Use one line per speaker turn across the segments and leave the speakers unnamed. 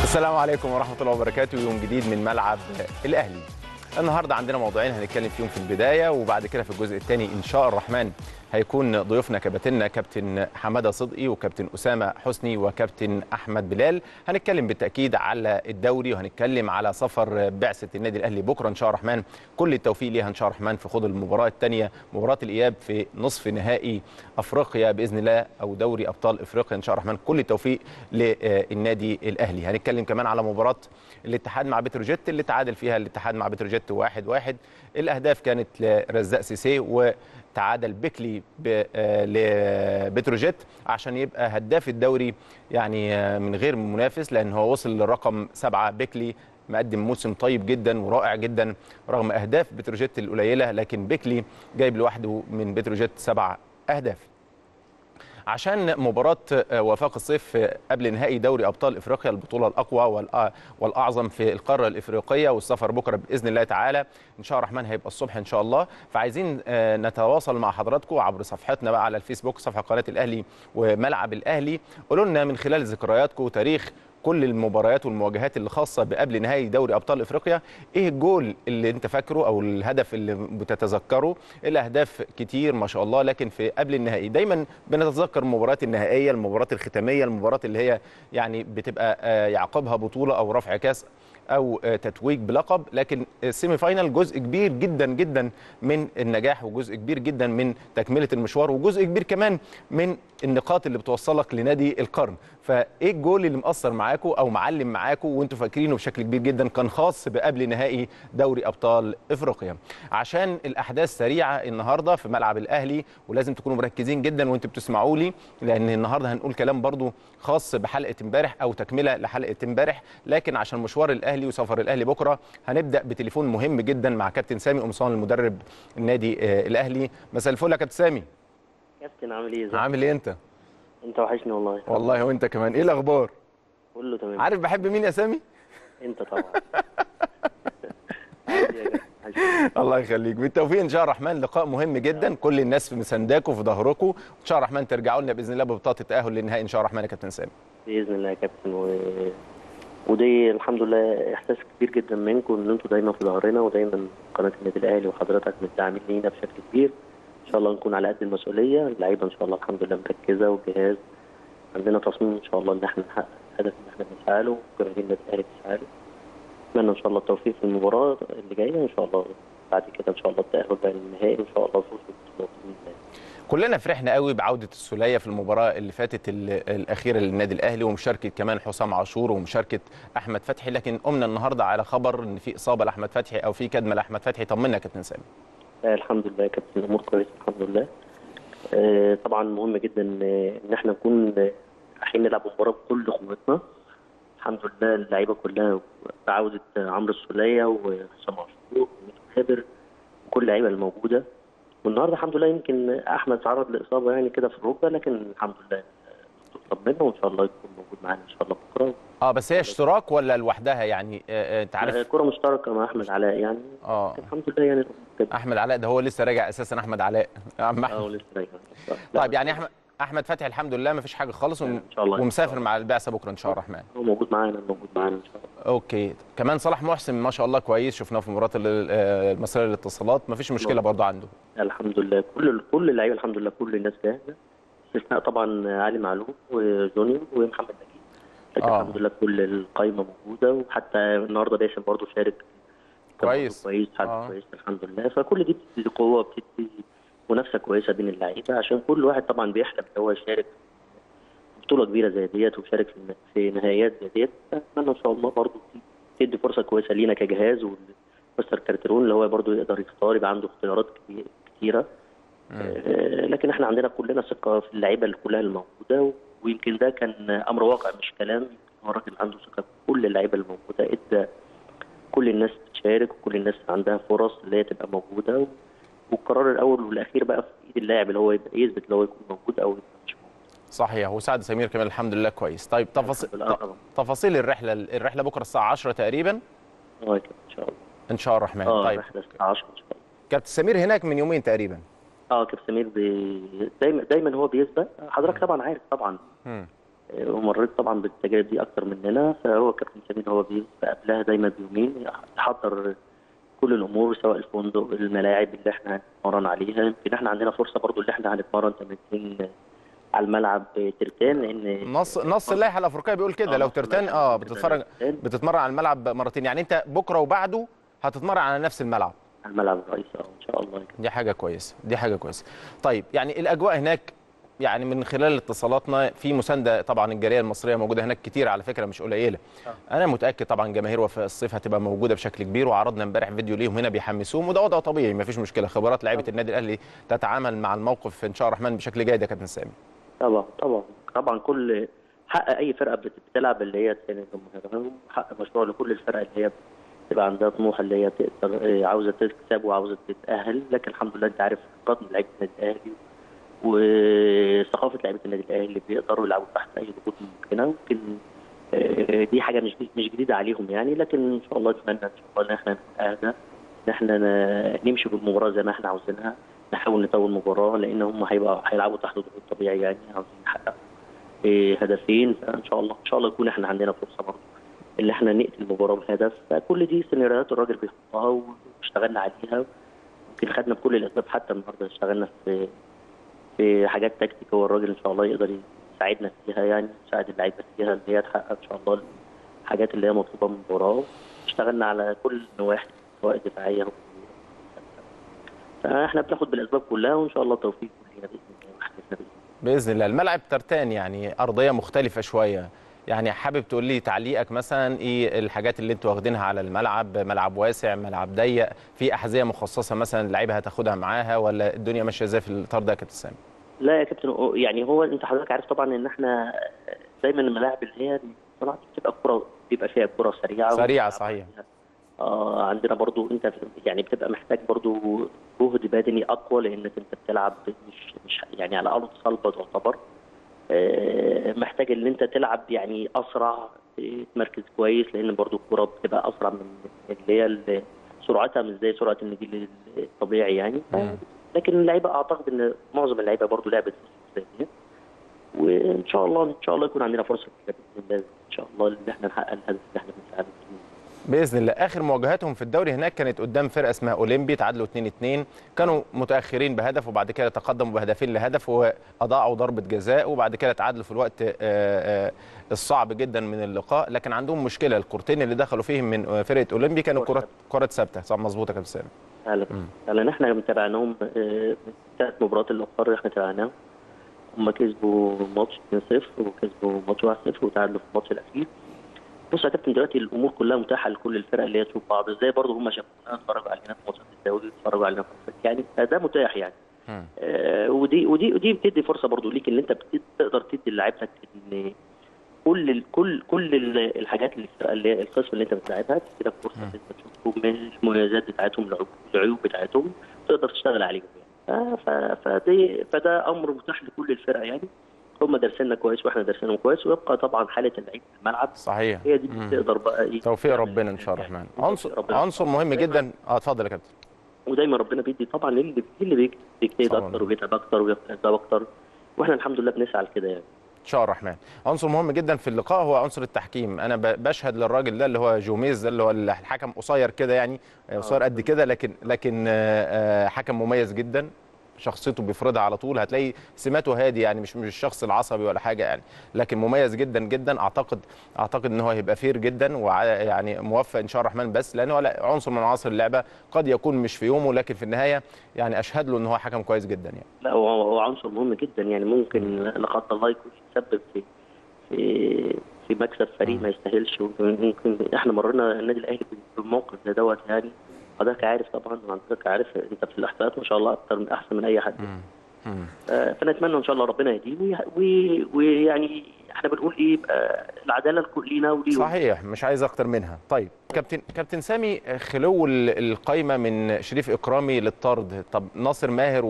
السلام عليكم ورحمة الله وبركاته يوم جديد من ملعب الأهلي النهاردة عندنا موضوعين هنتكلم فيهم في البداية وبعد كده في الجزء الثاني إن شاء الرحمن هيكون ضيوفنا كباتننا كابتن حمادة صدقي وكابتن أسامة حسني وكابتن أحمد بلال هنتكلم بالتأكيد على الدوري وهنتكلم على سفر بعثة النادي الأهلي بكرة إن شاء الرحمن كل التوفيق ليها إن شاء الرحمن في خوض المباراة الثانية مباراة الإياب في نصف نهائي أفريقيا بإذن الله أو دوري أبطال أفريقيا إن شاء الرحمن كل التوفيق للنادي الأهلي هنتكلم كمان على مباراة الاتحاد مع بتروجيت اللي تعادل فيها الاتحاد مع بتروجيت واحد واحد الأهداف كانت لرزاق سيسي و تعادل بيكلي لبتروجيت عشان يبقى هداف الدوري يعني من غير منافس لان هو وصل للرقم سبعه بيكلي مقدم موسم طيب جدا ورائع جدا رغم اهداف بتروجيت القليله لكن بيكلي جايب لوحده من بتروجيت سبع اهداف عشان مباراة وفاق الصيف قبل نهائي دوري أبطال إفريقيا البطولة الأقوى والأعظم في القارة الإفريقية والسفر بكرة بإذن الله تعالى إن شاء الرحمن هيبقى الصبح إن شاء الله فعايزين نتواصل مع حضراتكم عبر صفحتنا بقى على الفيسبوك صفحة قناة الأهلي وملعب الأهلي قولوا لنا من خلال ذكرياتكم تاريخ كل المباريات والمواجهات اللي خاصه بقبل نهائي دوري ابطال افريقيا ايه الجول اللي انت فاكره او الهدف اللي بتتذكره الاهداف كتير ما شاء الله لكن في قبل النهائي دايما بنتذكر المباريات النهائيه المباريات الختاميه المباريات اللي هي يعني بتبقى يعقبها بطوله او رفع كاس او تتويج بلقب لكن السيمي فاينال جزء كبير جدا جدا من النجاح وجزء كبير جدا من تكمله المشوار وجزء كبير كمان من النقاط اللي بتوصلك لنادي القرن فايه الجول اللي مأثر معاكم او معلم معاكم وانتم فاكرينه بشكل كبير جدا كان خاص بقبل نهائي دوري ابطال افريقيا عشان الاحداث سريعه النهارده في ملعب الاهلي ولازم تكونوا مركزين جدا وانتم بتسمعوا لي لان النهارده هنقول كلام برضو خاص بحلقه امبارح او تكمله لحلقه امبارح لكن عشان مشوار الاهلي وسفر الاهلي بكره هنبدا بتليفون مهم جدا مع كابتن سامي قمصان المدرب النادي الاهلي مساء الفل يا كابتن سامي
كابتن عامل ايه
عامل ايه انت
انت وحشني والله
والله وانت كمان ايه الاخبار
كله تمام
عارف بحب مين يا سامي
انت طبعا
الله يخليك بالتوفيق ان شاء الرحمن لقاء مهم جدا كل الناس في مسانداكم في ظهركم وان شاء الرحمن ترجعوا لنا باذن الله ببطاقه التاهل للنهائي ان شاء الرحمن يا كابتن سامي
باذن الله يا كابتن و... ودي الحمد لله احساس كبير جدا منكم ان انتم دايما في ظهرنا ودايما قناه النادي الاهلي وحضرتك مدعمين لينا بشكل كبير ان شاء الله نكون على قد المسؤوليه اللعيبه ان شاء الله الحمد لله مركزه والجهاز عندنا تصميم ان شاء الله ان احنا نحقق الهدف اللي احنا بنسعى له وجماهير النادي الاهلي بتسعى له اتمنى ان شاء الله التوفيق في المباراه اللي جايه ان شاء الله بعد كده ان شاء الله التاهل بقى للنهائي وان شاء الله الفوز بالبطوله باذن الله
كلنا فرحنا قوي بعوده السوليه في المباراه اللي فاتت الاخيره للنادي الاهلي ومشاركه كمان حسام عاشور ومشاركه احمد فتحي لكن قمنا النهارده على خبر ان في اصابه لاحمد فتحي او في كدمه لاحمد فتحي طمنا يا كابتن سامي
الحمد لله يا كابتن الامور كويسه الحمد لله آه طبعا مهم جدا ان احنا نكون رايحين نلعب مباراه بكل قوتنا الحمد لله اللعيبه كلها بعوده عمرو السوليه وحسام عاشور وخابر وكل اللعيبه الموجوده والنهارده الحمد لله يمكن احمد تعرض لاصابه يعني كده في الركبه لكن الحمد لله طمنا وان شاء الله يكون موجود معانا ان شاء الله بكره
اه بس هي اشتراك ولا لوحدها يعني آه انت عارف
كره مشتركه مع احمد علاء يعني
اه
الحمد لله يعني
احمد علاء ده هو لسه راجع اساسا احمد علاء عم
اه لسه راجع
طيب يعني احمد احمد فتحي الحمد لله ما فيش حاجه خالص وم...
شاء الله
ومسافر مع البعثه بكره ان شاء الرحمن
هو موجود معانا موجود معانا ان شاء الله
اوكي كمان صلاح محسن ما شاء الله كويس شفناه في مباراه المصريه للاتصالات ما فيش مشكله برضه عنده
الحمد لله كل كل اللعيبه الحمد لله كل الناس جاهزه استثناء طبعا علي معلول وجونيور ومحمد نجيب لكن
آه.
الحمد لله كل القايمه موجوده وحتى النهارده باسم برضه شارك كان
كويس.
برضه كويس حد
آه.
كويس الحمد لله فكل دي بتدي قوه بتدي منافسه كويسه بين اللعيبه عشان كل واحد طبعا بيحلم ان هو يشارك في بطوله كبيره زي ديت ويشارك في في نهائيات زي ديت اتمنى ان شاء الله برضه تدي فرصه كويسه لينا كجهاز ومستر كارترون اللي هو برضه يقدر يختار يبقى عنده اختيارات كبي- كتيره آه، لكن احنا عندنا كلنا ثقه في اللعيبه اللي كلها الموجوده ويمكن ده كان امر واقع مش كلام هو الراجل عنده ثقه في كل اللعيبه الموجوده ادى كل الناس تشارك وكل الناس عندها فرص اللي هي تبقى موجوده والقرار الاول والاخير بقى في ايد اللاعب اللي هو يبقى يثبت اللي هو يكون موجود او يبقى مش موجود
صحيح وسعد سمير كمان الحمد لله كويس طيب تفاصيل
الحمد لله طبعا.
تفاصيل الرحله الرحله بكره الساعه 10 تقريبا
اه كده ان شاء الله
ان شاء الرحمن
اه
طيب
رحله الساعه 10 ان شاء الله
كابتن سمير هناك من يومين تقريبا
اه كابتن سمير بي... دايما دايما هو بيسبق حضرتك طبعا عارف طبعا
مم.
آه، ومريت طبعا بالتجارب دي اكتر مننا فهو كابتن سمير هو بيبقى قبلها دايما بيومين يحضر كل الامور سواء الفندق الملاعب اللي احنا هنتمرن عليها يمكن احنا عندنا فرصه برضو اللي احنا هنتمرن تمرين على الملعب ترتان لان
نص نص اللائحه الافريقيه بيقول كده
آه،
لو
نص
ترتان
اللائحة
اه
بتبقى
بتتفرج
ترتان.
بتتمرن على الملعب مرتين يعني انت بكره وبعده هتتمرن على نفس الملعب
على الملعب الرئيسي اه ان شاء الله
دي حاجه كويسه دي حاجه كويسه طيب يعني الاجواء هناك يعني من خلال اتصالاتنا في مسانده طبعا الجاليه المصريه موجوده هناك كتير على فكره مش قليله انا متاكد طبعا جماهير وفاء الصيف هتبقى موجوده بشكل كبير وعرضنا امبارح فيديو ليهم هنا بيحمسوهم وده وضع طبيعي ما فيش مشكله خبرات لعيبه النادي الاهلي تتعامل مع الموقف ان شاء الله الرحمن بشكل جيد يا كابتن سامي
طبعا طبعا طبعا كل حق اي فرقه بت- بتلعب اللي هي تساند جمهورها حق مشروع لكل الفرق اللي هي تبقى عندها طموح اللي هي تقدر آه، عاوزه تكسب وعاوزه تتاهل لكن الحمد لله انت عارف خبرات من لعيبه النادي الاهلي وثقافه لعيبه النادي الاهلي اللي بيقدروا يلعبوا تحت اي ضغوط ممكنه ممكن آه، دي حاجه مش مش جديده عليهم يعني لكن ان شاء الله نتمنى ان شاء الله ان احنا نكون اهدى ان احنا ن- نمشي بالمباراه زي ما احنا عاوزينها نحاول نطول المباراه لان هم هيبقى هيلعبوا تحت ضغوط طبيعي يعني عاوزين نحقق إيه، هدفين فان شاء الله ان شاء الله يكون احنا عندنا فرصه برضه اللي احنا نقتل المباراه بهدف فكل دي سيناريوهات الراجل بيحطها واشتغلنا عليها يمكن خدنا بكل الاسباب حتى النهارده اشتغلنا في في حاجات تكتيك هو الراجل ان شاء الله يقدر يساعدنا فيها يعني يساعد اللعيبه فيها ان هي تحقق ان شاء الله الحاجات اللي هي مطلوبه من المباراه اشتغلنا على كل النواحي سواء دفاعيه أو فاحنا بناخد بالاسباب كلها وان شاء الله التوفيق كلنا باذن الله وحدثنا باذن الله
باذن الله الملعب ترتان يعني ارضيه مختلفه شويه يعني حابب تقول لي تعليقك مثلا ايه الحاجات اللي انتوا واخدينها على الملعب ملعب واسع ملعب ضيق في احذيه مخصصه مثلا اللعيبه هتاخدها معاها ولا الدنيا ماشيه ازاي في الاطار ده يا كابتن سامي
لا يا كابتن أو- يعني هو انت حضرتك عارف طبعا ان احنا دايما الملاعب اللي هي طبعا بتبقى كره بيبقى فيها كره سريعه
سريعة، صحيح.
آه عندنا برضو انت يعني بتبقى محتاج برضو جهد بدني اقوى لانك انت بتلعب مش مش يعني على ارض صلبه تعتبر آه محتاج ان انت تلعب يعني اسرع تمركز كويس لان برضو الكره بتبقى اسرع من من اللي هي ال- سرعتها مش زي سرعه النجيل الطبيعي يعني
مم.
لكن اللعيبه اعتقد ان معظم اللعيبه برضو لعبت في الصيف دي وان شاء الله ان شاء الله يكون عندنا فرصه كبيرة باذن الله ان شاء الله ان احنا نحقق الهدف اللي احنا بنسعى له
باذن الله اخر مواجهاتهم في الدوري هناك كانت قدام فرقه اسمها اولمبي تعادلوا 2 2 كانوا متاخرين بهدف وبعد كده تقدموا بهدفين لهدف واضاعوا ضربه جزاء وبعد كده تعادلوا في الوقت آه، آه، الصعب جدا من اللقاء لكن عندهم مشكله الكورتين اللي دخلوا فيهم من فرقه اولمبي كانوا
كرة
كره كره ثابته صح مظبوط يا كابتن سامي
فعلا
مم.
فعلا احنا متابعناهم آه، ثلاث مباريات الاخر احنا تابعناهم هم كسبوا ماتش 2-0 وكسبوا ماتش 1-0 وتعادلوا في الماتش الاخير بص يا كابتن دلوقتي الامور كلها متاحه لكل الفرق اللي هي تشوف بعض ازاي برضه هم شافونا اتفرجوا علينا في ماتشات الدوري اتفرجوا علينا في أفريقيا. يعني ده متاح يعني
مم.
آه، ودي ودي ودي بتدي فرصه برضو ليك ان انت بت- تقدر تدي لعيبتك ان كل ال- كل كل ال- الحاجات اللي الفرقه اللي هي القسم اللي انت بتلعبها تدي لك فرصه ان انت تشوف من المميزات بتاعتهم العيوب العيوب بتاعتهم تقدر تشتغل عليهم يعني ف- ف- فدي فده امر متاح لكل الفرق يعني هم دارسيننا كويس واحنا دارسينهم كويس ويبقى طبعا حاله اللعيب في الملعب
صحيح
هي دي
مم.
بتقدر بقى ايه
توفيق
تعمل-
ربنا ان شاء الله الرحمن
توفيق
عنصر
ربنا.
عنصر مهم
دايماً-
جدا اه اتفضل يا كابتن
ودايما ربنا بيدي طبعا للي اللي بيك- بيجتهد
طبعاً.
اكتر وبيتعب اكتر ويجتهد اكتر واحنا الحمد لله بنسعى لكده يعني
ان شاء الله الرحمن عنصر مهم جدا في اللقاء هو عنصر التحكيم انا ب- بشهد للراجل ده اللي هو جوميز ده اللي هو الحكم قصير كده يعني قصير قد كده لكن لكن آه، آه، حكم مميز جدا شخصيته بيفرضها على طول هتلاقي سماته هادي يعني مش مش الشخص العصبي ولا حاجه يعني لكن مميز جدا جدا اعتقد اعتقد ان هو هيبقى فير جدا ويعني موفق ان شاء الله الرحمن بس لان هو لا- عنصر من عناصر اللعبه قد يكون مش في يومه لكن في النهايه يعني اشهد له ان هو حكم كويس جدا يعني
لا هو هو عنصر مهم جدا يعني ممكن لا قدر الله يكون يسبب في في في مكسب فريق ما يستاهلش ممكن احنا مرينا النادي الاهلي بموقف زي دوت يعني حضرتك عارف طبعا وحضرتك عارف انت في الاحصائيات ما شاء الله اكتر من احسن من اي حد
مم.
آه، فنتمنى ان شاء الله ربنا يهديه وي- وي- ويعني احنا بنقول ايه يبقى العداله لكل- لينا وليهم
صحيح مش عايز اكتر منها طيب كابتن كابتن سامي خلو ال- القايمه من شريف اكرامي للطرد طب ناصر ماهر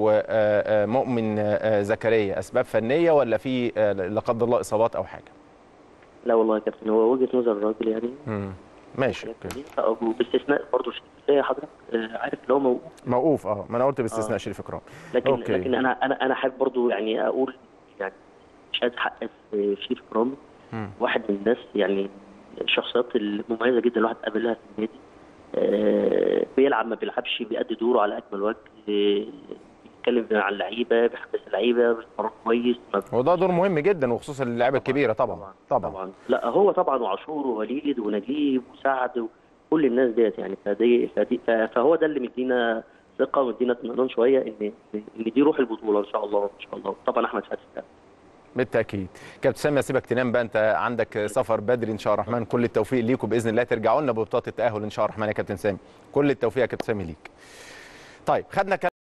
ومؤمن زكريا اسباب فنيه ولا في آه، لا قدر الله اصابات او حاجه
لا والله يا كابتن هو وجهه نظر الراجل يعني
مم. ماشي أوكي.
وباستثناء برضه زي حضرتك آه، عارف اللي هو موقوف
موقوف اه ما انا قلت باستثناء
آه.
شريف اكرامي
لكن
أوكي.
لكن انا انا انا حابب برضو يعني اقول يعني مش عايز احقق في شريف اكرامي
مم.
واحد من الناس يعني الشخصيات المميزه جدا الواحد قابلها في النادي آه، بيلعب ما بيلعبش بيأدي دوره على اكمل وجه آه، بيتكلم مع اللعيبه بيحبس اللعيبه بيتمرن كويس ما
وده دور مهم جدا وخصوصا اللعيبه الكبيره طبعا طبعا
طبعا لا هو طبعا وعاشور ووليد ونجيب وسعد وكل الناس ديت يعني فدي فدي ف- فهو ده اللي مدينا ثقه ومدينا اطمئنان شويه ان ان دي روح البطوله ان شاء الله ان شاء الله طبعا احمد فتحي
بالتاكيد كابتن سامي اسيبك تنام بقى انت عندك سفر بدري ان شاء الله الرحمن كل التوفيق ليكم باذن الله ترجعوا لنا ببطاقه التاهل ان شاء الله الرحمن يا كابتن سامي كل التوفيق يا كابتن سامي ليك طيب خدنا